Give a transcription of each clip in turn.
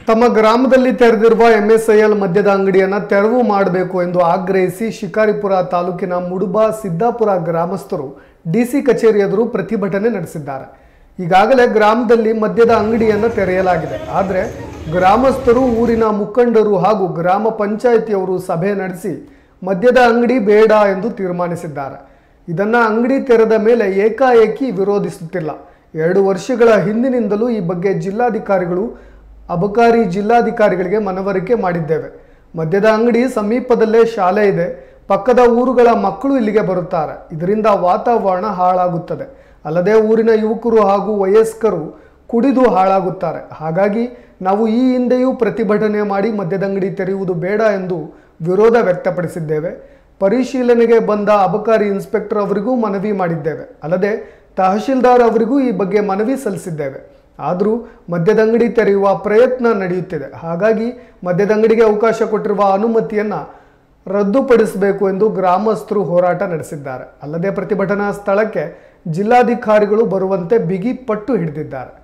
ತಮ್ಮ ಗ್ರಾಮದಲ್ಲಿ ತೆರೆದಿರುವ ಎಂಎಸ್ಐಎಲ್ ಮದ್ಯದ ಅಂಗಡಿಯನ್ನು ತೆರವು ಮಾಡಬೇಕು ಎಂದು ಆಗ್ರಹಿಸಿ ಶಿಕಾರಿಪುರ ತಾಲೂಕಿನ ಮುಡುಬಾ ಸಿದ್ದಾಪುರ ಗ್ರಾಮಸ್ಥರು ಡಿಸಿ ಕಚೇರಿ ಎದುರು ಪ್ರತಿಭಟನೆ ನಡೆಸಿದ್ದಾರೆ ಈಗಾಗಲೇ ಗ್ರಾಮದಲ್ಲಿ ಮದ್ಯದ ಅಂಗಡಿಯನ್ನು ತೆರೆಯಲಾಗಿದೆ ಆದರೆ ಗ್ರಾಮಸ್ಥರು ಊರಿನ ಮುಖಂಡರು ಹಾಗೂ ಗ್ರಾಮ ಪಂಚಾಯಿತಿಯವರು ಸಭೆ ನಡೆಸಿ ಮದ್ಯದ ಅಂಗಡಿ ಬೇಡ ಎಂದು ತೀರ್ಮಾನಿಸಿದ್ದಾರೆ ಇದನ್ನ ಅಂಗಡಿ ತೆರೆದ ಮೇಲೆ ಏಕಾಏಕಿ ವಿರೋಧಿಸುತ್ತಿಲ್ಲ ಎರಡು ವರ್ಷಗಳ ಹಿಂದಿನಿಂದಲೂ ಈ ಬಗ್ಗೆ ಜಿಲ್ಲಾಧಿಕಾರಿಗಳು ಅಬಕಾರಿ ಜಿಲ್ಲಾಧಿಕಾರಿಗಳಿಗೆ ಮನವರಿಕೆ ಮಾಡಿದ್ದೇವೆ ಮದ್ಯದ ಅಂಗಡಿ ಸಮೀಪದಲ್ಲೇ ಶಾಲೆ ಇದೆ ಪಕ್ಕದ ಊರುಗಳ ಮಕ್ಕಳು ಇಲ್ಲಿಗೆ ಬರುತ್ತಾರೆ ಇದರಿಂದ ವಾತಾವರಣ ಹಾಳಾಗುತ್ತದೆ ಅಲ್ಲದೆ ಊರಿನ ಯುವಕರು ಹಾಗೂ ವಯಸ್ಕರು ಕುಡಿದು ಹಾಳಾಗುತ್ತಾರೆ ಹಾಗಾಗಿ ನಾವು ಈ ಹಿಂದೆಯೂ ಪ್ರತಿಭಟನೆ ಮಾಡಿ ಮದ್ಯದಂಗಡಿ ತೆರೆಯುವುದು ಬೇಡ ಎಂದು ವಿರೋಧ ವ್ಯಕ್ತಪಡಿಸಿದ್ದೇವೆ ಪರಿಶೀಲನೆಗೆ ಬಂದ ಅಬಕಾರಿ ಇನ್ಸ್ಪೆಕ್ಟರ್ ಅವರಿಗೂ ಮನವಿ ಮಾಡಿದ್ದೇವೆ ಅಲ್ಲದೆ ತಹಶೀಲ್ದಾರ್ ಅವರಿಗೂ ಈ ಬಗ್ಗೆ ಮನವಿ ಸಲ್ಲಿಸಿದ್ದೇವೆ ಆದರೂ ಮದ್ಯದಂಗಡಿ ತೆರೆಯುವ ಪ್ರಯತ್ನ ನಡೆಯುತ್ತಿದೆ ಹಾಗಾಗಿ ಮದ್ಯದಂಗಡಿಗೆ ಅವಕಾಶ ಕೊಟ್ಟಿರುವ ಅನುಮತಿಯನ್ನು ರದ್ದುಪಡಿಸಬೇಕು ಎಂದು ಗ್ರಾಮಸ್ಥರು ಹೋರಾಟ ನಡೆಸಿದ್ದಾರೆ ಅಲ್ಲದೆ ಪ್ರತಿಭಟನಾ ಸ್ಥಳಕ್ಕೆ ಜಿಲ್ಲಾಧಿಕಾರಿಗಳು ಬರುವಂತೆ ಬಿಗಿ ಪಟ್ಟು ಹಿಡಿದಿದ್ದಾರೆ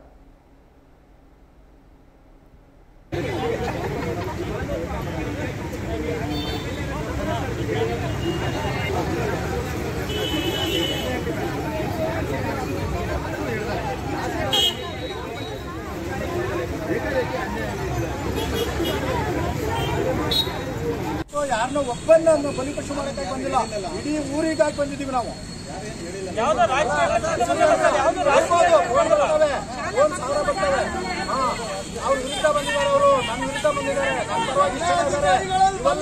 ಯಾರನ್ನ ಒಬ್ಬನ್ನ ಬಲಿಪಶು ಮಾಡಕ್ಕಾಗಿ ಬಂದಿಲ್ಲ ಇಡೀ ಊರಿಗಾಗಿ ಬಂದಿದ್ದೀವಿ ನಾವು ಬರ್ಬೋದು, ಫೋನ್ ಬರ್ತವೆ, ಫೋನ್ ಸಾವಿರ ಬರ್ತವೆ. ಹಾ, ಅವ್ರ ವಿರುದ್ಧ ಬಂದಿದ್ದಾರೆ ಅವರು ನನ್ನ ವಿರುದ್ಧ ಬಂದಿದ್ದಾರೆ ನನ್ನ ಪರವಾಗಿ ಇಷ್ಟ ಇದ್ದಾರೆ. ಇವೆಲ್ಲ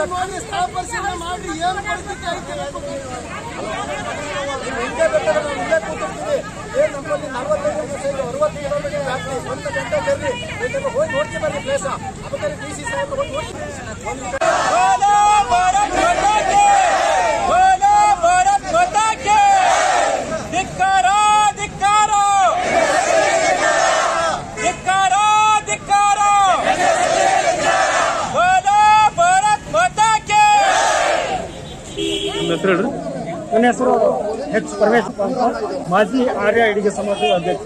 ನೀವು ಹಿಂದೆ ಬೇಕಾದ್ರೆ ನಾವು ಇಲ್ಲೇ ಕೂತಿರ್ತೀವಿ ಏನ್ ನಮ್ಮಲ್ಲಿ ನಲವತ್ತೈದು ನಿಮಿಷ ಇದೆ ಅರವತ್ತು ಕಿಲೋಮೀಟರ್ ವ್ಯಾಪ್ತಿ ಒಂದು ಗಂಟೆ ಬರ್ರಿ ಬೇಕಾದ್ರೆ ಹೋಗಿ ನೋಡ್ತಿ ಬರ್ರಿ ಪ್ಲೇಸ ಅದಕ್ಕೆ ಡಿ ಸಿ ಸಾಹೇಬ್ ಹೋಗಿ ನೋಡಿ ಒಂದು बोलो भारत माता की बोलो भारत माता की ಧಿಕ್ಕಾರ ಧಿಕ್ಕಾರ ಧಿಕ್ಕಾರ ಧಿಕ್ಕಾರ बोलो ಭಾರತ್ ಮಾತಾ की ನನ್ನ ಹೆಸರು ಎಚ್ ಪರಮೇಶ್ವರ ಅಂತ ಮಾಜಿ ಆರ್ಯ ಅಡಿಗೆ ಸಮಾಜದ ಅಧ್ಯಕ್ಷ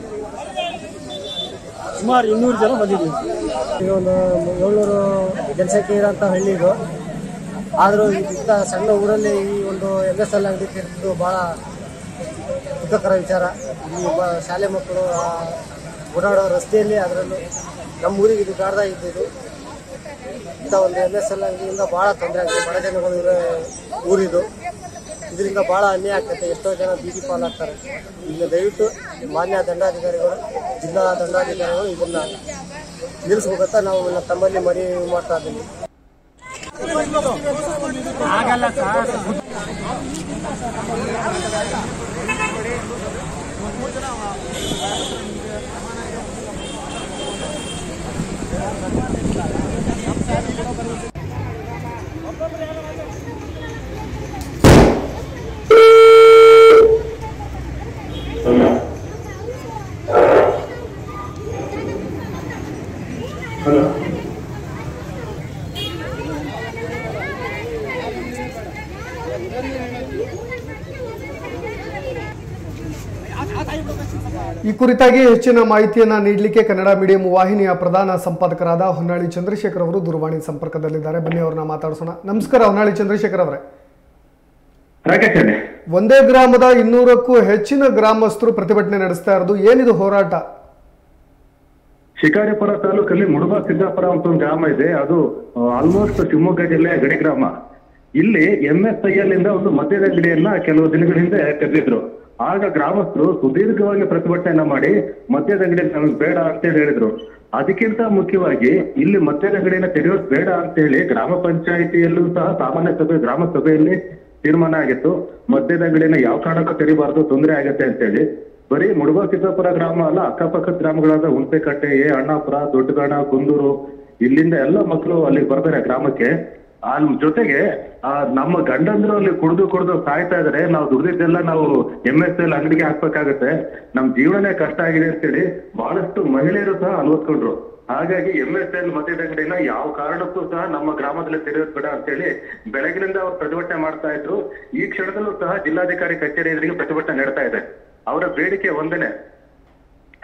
ಸುಮಾರು ಇನ್ನೂರು ಜನ ಬಂದಿದ್ದೀವಿ ಈಗ ಒಂದು ಏಳ್ನೂರು ಜನಸಂಖ್ಯೆ ಇರೋಂಥ ಹಳ್ಳಿ ಇದು ಆದರೂ ಇಂಥ ಸಣ್ಣ ಊರಲ್ಲಿ ಈ ಒಂದು ಎಮ್ ಎಸ್ ಎಲ್ ಅಂಗಡಿ ತೆರೆದಿದ್ದು ಭಾಳ ದುಃಖಕರ ವಿಚಾರ ಇಲ್ಲಿ ಒಬ್ಬ ಶಾಲೆ ಮಕ್ಕಳು ಆ, ಓಡಾಡೋ ರಸ್ತೆಯಲ್ಲಿ ಅದರಲ್ಲೂ ನಮ್ಮ ಊರಿಗೆ ಇದು ಗಾಡ್ದ ಇದ್ದಿದ್ದು ಇಂಥ ಒಂದು ಎಮ್ ಎಸ್ ಎಲ್ ಅಂಗಡಿಯಿಂದ ಭಾಳ ತೊಂದರೆ ಆಗುತ್ತೆ ಬಡ ಜನಗಳು ಇರೋ ಊರಿದು ಇದರಿಂದ ಭಾಳ ಅನ್ಯಾಯ ಆಗ್ತೈತೆ ಎಷ್ಟೋ ಜನ ಬೀದಿ ಪಾಲಾಗ್ತಾರೆ ಈಗ ದಯವಿಟ್ಟು ಮಾನ್ಯ ದಂಡಾಧಿಕಾರಿಗಳು ಜಿಲ್ಲಾ ದಂಡಾಧಿಕಾರಿಗಳು ಇದನ್ನ ನಿಲ್ಲಿಸ್ಬೇಕಂತ ನಾವು ನನ್ನ ತಮ್ಮಲ್ಲಿ ಮನವಿ ಮಾಡ್ತಾ ಇದ್ದೀವಿ ಈ ಕುರಿತಾಗಿ ಹೆಚ್ಚಿನ ಮಾಹಿತಿಯನ್ನ ನೀಡಲಿಕ್ಕೆ ಕನ್ನಡ ಮೀಡಿಯಂ ವಾಹಿನಿಯ ಪ್ರಧಾನ ಸಂಪಾದಕರಾದ ಹೊನ್ನಾಳಿ ಚಂದ್ರಶೇಖರ್ ಅವರು ದೂರವಾಣಿ ಸಂಪರ್ಕದಲ್ಲಿದ್ದಾರೆ ಬನ್ನಿ ಅವ್ರನ್ನ ಮಾತಾಡಿಸೋಣ ನಮಸ್ಕಾರ ಹೊನ್ನಾಳಿ ಚಂದ್ರಶೇಖರ್ ಅವರೇ ರಾಕೇಶ್ ಹೇಳಿ ಒಂದೇ ಗ್ರಾಮದ ಇನ್ನೂರಕ್ಕೂ ಹೆಚ್ಚಿನ ಗ್ರಾಮಸ್ಥರು ಪ್ರತಿಭಟನೆ ನಡೆಸ್ತಾ ಇರೋದು ಏನಿದು ಹೋರಾಟ ಶಿಕಾರಿಪುರ ತಾಲೂಕಲ್ಲಿ ಮುಡುಬಾ ಸಿದ್ದಾಪುರ ಅಂತ ಒಂದು ಗ್ರಾಮ ಇದೆ ಅದು ಆಲ್ಮೋಸ್ಟ್ ಶಿವಮೊಗ್ಗ ಜಿಲ್ಲೆಯ ಗಡಿ ಗ್ರಾಮ ಇಲ್ಲಿ ಎಂ ಎಸ್ ಐ ಎಲ್ ಇಂದ ಒಂದು ಮದ್ಯದ ಅಂಗಡಿಯನ್ನ ಕೆಲವು ದಿನಗಳ ಹಿಂದೆ ತೆಗೆದಿದ್ರು ಆಗ ಗ್ರಾಮಸ್ಥರು ಸುದೀರ್ಘವಾಗಿ ಪ್ರತಿಭಟನೆಯನ್ನ ಮಾಡಿ ಮದ್ಯದ ಅಂಗಡಿ ನಮಗೆ ಬೇಡ ಅಂತೇಳಿ ಹೇಳಿದ್ರು ಅದಕ್ಕಿಂತ ಮುಖ್ಯವಾಗಿ ಇಲ್ಲಿ ಮದ್ಯದ ಅಂಗಡಿಯನ್ನ ತೆರೆಯೋದು ಬೇಡ ಅಂತೇಳಿ ಗ್ರಾಮ ಪಂಚಾಯಿತಿಯಲ್ಲೂ ಸಹ ಸಾಮಾನ್ಯ ಸಭೆ ಗ್ರಾಮ ಸಭೆಯಲ್ಲಿ ತೀರ್ಮಾನ ಆಗಿತ್ತು ಮದ್ಯದ ಅಂಗಡಿಯನ್ನ ಯಾವ ಕಾರಣಕ್ಕೂ ತೆರಿಬಾರ್ದು ತೊಂದರೆ ಆಗತ್ತೆ ಅಂತೇಳಿ ಬರೀ ಮುಡುಬಾ ಸಿದ್ದಾಪುರ ಗ್ರಾಮ ಅಲ್ಲ ಅಕ್ಕಪಕ್ಕದ ಗ್ರಾಮಗಳಾದ ಹುಣಸೆಕಟ್ಟೆ ಎ ಅಣ್ಣಾಪುರ ದೊಡ್ಡಗಾಣ ಕುಂದೂರು ಇಲ್ಲಿಂದ ಎಲ್ಲ ಮಕ್ಕಳು ಅಲ್ಲಿ ಬರ್ತಾರೆ ಗ್ರಾಮಕ್ಕೆ ಅಲ್ ಜೊತೆಗೆ ಆ ನಮ್ಮ ಗಂಡಂದ್ರು ಅಲ್ಲಿ ಕುಡಿದು ಕುಡಿದು ಸಾಯ್ತಾ ಇದಾರೆ ನಾವು ದುಡ್ದಿದ್ದೆಲ್ಲ ನಾವು ಎಂ ಎಸ್ ಎಲ್ ಅಂಗಡಿಗೆ ಹಾಕ್ಬೇಕಾಗತ್ತೆ ನಮ್ ಜೀವನನೇ ಕಷ್ಟ ಆಗಿದೆ ಅಂತೇಳಿ ಬಹಳಷ್ಟು ಮಹಿಳೆಯರು ಸಹ ಅಲ್ವತ್ಕೊಂಡ್ರು ಹಾಗಾಗಿ ಎಂ ಎಸ್ ಎಲ್ ಮದ್ಯದ ಅಂಗಡಿನ ಯಾವ ಕಾರಣಕ್ಕೂ ಸಹ ನಮ್ಮ ಗ್ರಾಮದಲ್ಲಿ ತೆರೆಯೋದು ಬೇಡ ಅಂತೇಳಿ ಬೆಳಗಿನಿಂದ ಅವ್ರು ಪ್ರತಿಭಟನೆ ಮಾಡ್ತಾ ಇದ್ರು ಈ ಕ್ಷಣದಲ್ಲೂ ಸಹ ಜಿಲ್ಲಾಧಿಕಾರಿ ಕಚೇರಿ ಎದುರಿಗೆ ಪ್ರತಿಭಟನೆ ನಡೀತಾ ಇದೆ ಅವರ ಬೇಡಿಕೆ ಒಂದೇನೆ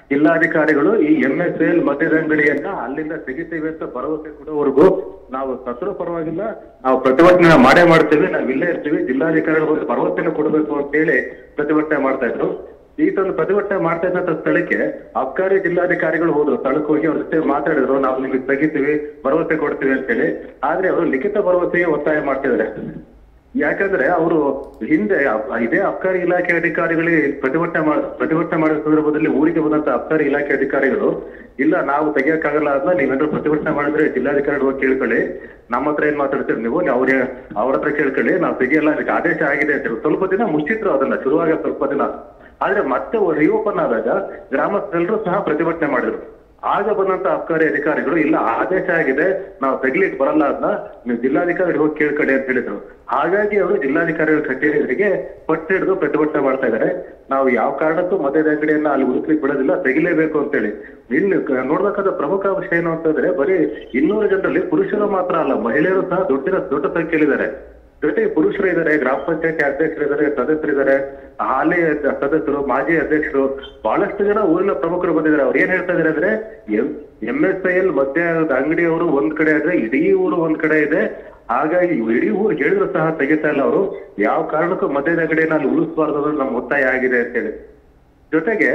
ಜಿಲ್ಲಾಧಿಕಾರಿಗಳು ಈ ಎಂಎಸ್ಎಲ್ ಮದ್ಯದ ಅಂಗಡಿಯನ್ನ ಅಲ್ಲಿಂದ ತೆಗಿತೀವಿ ಅಂತ ಭರವಸೆ ಕೊಡೋವರೆಗೂ ನಾವು ಸತ್ರು ಪರವಾಗಿಲ್ಲ ನಾವು ಪ್ರತಿಭಟನೆ ಮಾಡೇ ಮಾಡ್ತೀವಿ ನಾವು ಇಲ್ಲೇ ಇರ್ತೀವಿ ಜಿಲ್ಲಾಧಿಕಾರಿಗಳು ಒಂದು ಭರವಸೆನ ಕೊಡಬೇಕು ಅಂತ ಹೇಳಿ ಪ್ರತಿಭಟನೆ ಮಾಡ್ತಾ ಇದ್ರು ಈ ತರ ಪ್ರತಿಭಟನೆ ಮಾಡ್ತಾ ಇದ್ದಂತ ಸ್ಥಳಕ್ಕೆ ಅಬ್ಕಾರಿ ಜಿಲ್ಲಾಧಿಕಾರಿಗಳು ಹೋದ್ರು ಸ್ಥಳಕ್ಕೆ ಹೋಗಿ ಅವ್ರ ಜೊತೆ ಮಾತಾಡಿದ್ರು ನಾವು ನಿಮಗೆ ತೆಗಿತೀವಿ ಭರವಸೆ ಕೊಡ್ತೀವಿ ಅಂತ ಹೇಳಿ ಆದ್ರೆ ಅವರು ಲಿಖಿತ ಭರವಸೆಗೆ ಒತ್ತಾಯ ಮಾಡ್ತಿದ್ದಾರೆ ಯಾಕಂದ್ರೆ ಅವರು ಹಿಂದೆ ಅಬ್- ಇದೇ ಅಬ್ಕಾರಿ ಇಲಾಖೆ ಅಧಿಕಾರಿಗಳಿಗೆ ಪ್ರತಿಭಟನೆ ಮಾಡ ಪ್ರತಿಭಟನೆ ಮಾಡಿದ ಸಂದರ್ಭದಲ್ಲಿ ಊರಿಗೆ ಬಂದಂತ ಅಬ್ಕಾರಿ ಇಲಾಖೆ ಅಧಿಕಾರಿಗಳು ಇಲ್ಲ ನಾವು ತೆಗಿಯಕ್ಕಾಗಲ್ಲ ಅದನ್ನ ನೀವೇನಾದ್ರು ಪ್ರತಿಭಟನೆ ಮಾಡಿದ್ರೆ ಜಿಲ್ಲಾಧಿಕಾರಿಗಳು ಹೋಗಿ ಕೇಳ್ಕೊಳ್ಳಿ ನಮ್ಮ ಹತ್ರ ಏನ್ ಮಾತಾಡ್ತೀರಿ ನೀವು ಅವ್ರ ಅವ್ರ ಹತ್ರ ಕೇಳ್ಕೊಳ್ಳಿ ನಾವು ತೆಗಿಯಲ್ಲ ಅದಕ್ಕೆ ಆದೇಶ ಆಗಿದೆ ಅಂತ ಹೇಳಿ ಸ್ವಲ್ಪ ದಿನ ಮುಚ್ಚಿದ್ರು ಅದನ್ನ ಶುರುವಾಗ ಸ್ವಲ್ಪ ದಿನ ಆದ್ರೆ ಮತ್ತೆ ರಿಓಪನ್ ಆದಾಗ ಗ್ರಾಮಸ್ಥರೆಲ್ಲರೂ ಸಹ ಪ್ರತಿಭಟನೆ ಮಾಡಿದ್ರು ಆಗ ಬಂದಂತ ಅಬ್ಕಾರಿ ಅಧಿಕಾರಿಗಳು ಇಲ್ಲ ಆದೇಶ ಆಗಿದೆ ನಾವು ತೆಗಿಲಿಕ್ಕೆ ಬರಲ್ಲ ಅದನ್ನ ನೀವು ಜಿಲ್ಲಾಧಿಕಾರಿ ಹೋಗಿ ಕೇಳ್ಕೊಳ್ಳಿ ಅಂತ ಹೇಳಿದ್ರು ಹಾಗಾಗಿ ಅವರು ಜಿಲ್ಲಾಧಿಕಾರಿಗಳ ಕಚೇರಿಗೆ ಪಟ್ಟು ಹಿಡಿದು ಪ್ರತಿಭಟನೆ ಮಾಡ್ತಾ ಇದ್ದಾರೆ ನಾವು ಯಾವ ಕಾರಣಕ್ಕೂ ಮದ್ಯದ ಅಂಗಡಿಯನ್ನ ಅಲ್ಲಿ ಹುಡುಕ್ಲಿಕ್ಕೆ ಬಿಡೋದಿಲ್ಲ ತೆಗಿಲೇಬೇಕು ಅಂತೇಳಿ ಇಲ್ಲಿ ಕ- ನೋಡ್ಬೇಕಾದ ಪ್ರಮುಖ ವಿಷಯ ಏನು ಅಂತಂದ್ರೆ ಬರೀ ಇನ್ನೂರು ಜನರಲ್ಲಿ ಪುರುಷರು ಮಾತ್ರ ಅಲ್ಲ ಮಹಿಳೆಯರು ಸಹ ದೊಡ್ಡ ದೊಡ್ಡ ಸಂಖ್ಯೆಯಲ್ಲಿದ್ದಾರೆ ಜೊತೆಗೆ ಪುರುಷರು ಇದ್ದಾರೆ ಗ್ರಾಮ ಪಂಚಾಯತಿ ಅಧ್ಯಕ್ಷರಿದ್ದಾರೆ ಸದಸ್ಯರಿದ್ದಾರೆ ಹಾಲಿ ಸದಸ್ಯರು ಮಾಜಿ ಅಧ್ಯಕ್ಷರು ಬಹಳಷ್ಟು ಜನ ಊರಿನ ಪ್ರಮುಖರು ಬಂದಿದ್ದಾರೆ ಅವ್ರು ಏನ್ ಹೇಳ್ತಾ ಇದಾರೆ ಅಂದ್ರೆ ಎಂ ಎಸ್ ಐ ಎಲ್ ಮದ್ಯದ ಅಂಗಡಿಯವರು ಒಂದ್ ಕಡೆ ಆದ್ರೆ ಇಡೀ ಊರು ಒಂದ್ ಕಡೆ ಇದೆ ಹಾಗಾಗಿ ಇಡೀ ಊರು ಹೇಳಿದ್ರು ಸಹ ತೆಗಿತಾ ಇಲ್ಲ ಅವರು ಯಾವ ಕಾರಣಕ್ಕೂ ಮದ್ಯದ ಅಂಗಡಿಯನ್ನ ಅಲ್ಲಿ ಉಳಿಸಬಾರ್ದು ಅನ್ನೋದು ನಮ್ಮ ಒತ್ತಾಯ ಆಗಿದೆ ಅಂತ ಹೇಳಿ ಜೊತೆಗೆ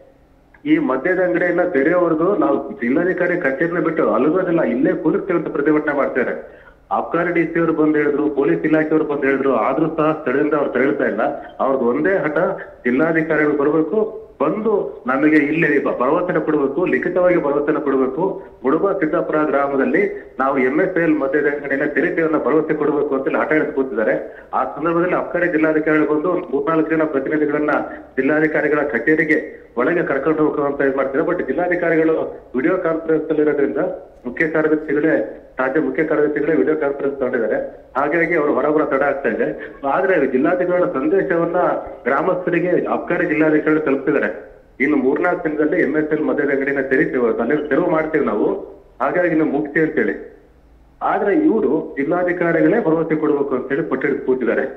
ಈ ಮದ್ಯದ ಅಂಗಡಿಯನ್ನ ತೆರೆಯೋವರೆಗೂ ನಾವು ಜಿಲ್ಲಾಧಿಕಾರಿ ಕಚೇರಿನ ಬಿಟ್ಟು ಅಲುಗೋದಿಲ್ಲ ಇಲ್ಲೇ ಕೂಲಿರ್ತೀವಿ ಅಂತ ಪ್ರತಿಭಟನೆ ಮಾಡ್ತಾರೆ ಅಬ್ಕಾರಿ ಡಿ ಸಿ ಅವರು ಬಂದ್ ಹೇಳಿದ್ರು ಪೊಲೀಸ್ ಇಲಾಖೆಯವರು ಬಂದ್ ಹೇಳಿದ್ರು ಆದ್ರೂ ಸಹ ಸ್ಥಳದಿಂದ ಅವ್ರು ತೆರಳ್ತಾ ಇಲ್ಲ ಅವ್ರದ್ದು ಒಂದೇ ಹಠ ಜಿಲ್ಲಾಧಿಕಾರಿಗಳು ಬರಬೇಕು ಬಂದು ನಮಗೆ ಇಲ್ಲಿ ಬ- ಭರವಸೆನ ಕೊಡಬೇಕು ಲಿಖಿತವಾಗಿ ಭರವಸೆನ ಕೊಡಬೇಕು ಮುಡುಬ ಸಿದ್ದಾಪುರ ಗ್ರಾಮದಲ್ಲಿ ನಾವು ಎಂ ಎಸ್ ಎಲ್ ಮದ್ಯದ ಅಂಗಡಿನ ತೆರಿತೀವಿ ಅನ್ನೋ ಭರವಸೆ ಕೊಡಬೇಕು ಅಂತ ಹಠ ಹಿಡಿದು ಕೂತಿದ್ದಾರೆ ಆ ಸಂದರ್ಭದಲ್ಲಿ ಅಬ್ಕಾರಿ ಜಿಲ್ಲಾಧಿಕಾರಿಗಳು ಬಂದು ಒಂದು ಮೂರ್ನಾಲ್ಕು ಜನ ಪ್ರತಿನಿಧಿಗಳನ್ನ ಜಿಲ್ಲಾಧಿಕಾರಿಗಳ ಕಚೇರಿಗೆ ಒಳಗೆ ಕರ್ಕೊಂಡು ಹೋಗ್ಬೇಕು ಅಂತ ಇದು ಮಾಡ್ತಾರೆ ಬಟ್ ಜಿಲ್ಲಾಧಿಕಾರಿಗಳು ವಿಡಿಯೋ ಕಾನ್ಫರೆನ್ಸ್ ಅಲ್ಲಿ ಇರೋದ್ರಿಂದ ಮುಖ್ಯ ಕಾರ್ಯದರ್ಶಿಗಳೇ ರಾಜ್ಯ ಮುಖ್ಯ ಕಾರ್ಯದರ್ಶಿಗಳೇ ವಿಡಿಯೋ ಕಾನ್ಫರೆನ್ಸ್ ತಗೊಂಡಿದ್ದಾರೆ ಹಾಗಾಗಿ ಅವರು ಹೊರಬರ ತಡ ಆಗ್ತಾ ಇದೆ ಆದ್ರೆ ಜಿಲ್ಲಾಧಿಕಾರಿಗಳ ಸಂದೇಶವನ್ನ ಗ್ರಾಮಸ್ಥರಿಗೆ ಅಬ್ಕಾರಿ ಜಿಲ್ಲಾಧಿಕಾರಿಗಳು ತಲುಪಿಸಿದ್ದಾರೆ ಇನ್ನು ಮೂರ್ನಾಲ್ಕು ದಿನದಲ್ಲಿ ಎಂ ಎಸ್ ಎಲ್ ಮದ್ಯದ ಅಂಗಡಿನ ತೆರಿತೀವಿ ಅಲ್ಲಿ ತೆರವು ಮಾಡ್ತೀವಿ ನಾವು ಹಾಗಾಗಿ ಇನ್ನು ಮುಕ್ತಿ ಅಂತೇಳಿ ಆದ್ರೆ ಇವರು ಜಿಲ್ಲಾಧಿಕಾರಿಗಳೇ ಭರವಸೆ ಕೊಡಬೇಕು ಅಂತೇಳಿ ಪಟ್ಟಿಡಿದು ಕೂತಿದ್ದಾರೆ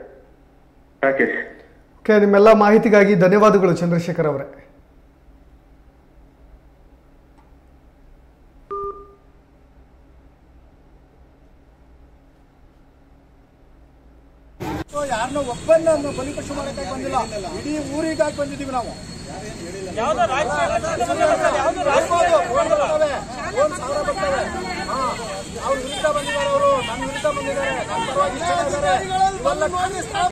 ರಾಕೇಶ್ ಓಕೆ ನಿಮ್ಮೆಲ್ಲ ಮಾಹಿತಿಗಾಗಿ ಧನ್ಯವಾದಗಳು ಚಂದ್ರಶೇಖರ್ ಅವರೇ ಯಾರನ್ನ ಒಬ್ಬನ್ನ ಬಲಿಪಶು ಮಾಡಕ್ಕಾಗಿ ಬಂದಿಲ್ಲ ಇಡೀ ಊರಿಗಾಗಿ ಬಂದಿದ್ದೀವಿ ನಾವು ಯಾವ್ದೋ ರಾಜಕೀಯ ಯಾವ್ದೋ ಬರ್ಬೋದು, ಫೋನ್ ಬರ್ತವೆ, ಫೋನ್ ಸಾವಿರ ಬರ್ತವೆ. ಹಾ, ಅವ್ರ ವಿರುದ್ಧ ಬಂದಿದ್ದಾರೆ ಅವರು ನನ್ನ ವಿರುದ್ಧ ಬಂದಿದ್ದಾರೆ ನನ್ನ ಪರವಾಗಿ ಇಷ್ಟ ಇದ್ದಾರೆ. ಇವೆಲ್ಲ